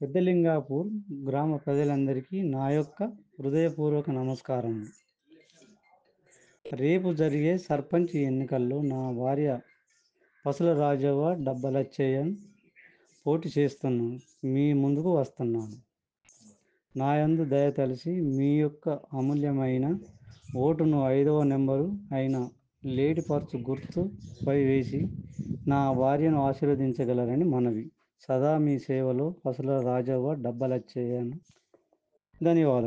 పెద్దలింగాపూర్ గ్రామ ప్రజలందరికీ నా యొక్క హృదయపూర్వక నమస్కారం రేపు జరిగే సర్పంచ్ ఎన్నికల్లో నా భార్య పసుల రాజవ్వ డబ్బలచ్చయ్యన్ పోటీ చేస్తున్నాను మీ ముందుకు వస్తున్నాను నా యందు దయ తలచి మీ యొక్క అమూల్యమైన ఓటును ఐదవ నెంబరు అయిన లేడీ పర్చు గుర్తుపై వేసి నా భార్యను ఆశీర్వదించగలరని మనవి సదా మీ సేవలో పసుల రాజవ్వ డబ్బలచ్చయ్యన్ ధన్యవాదాలు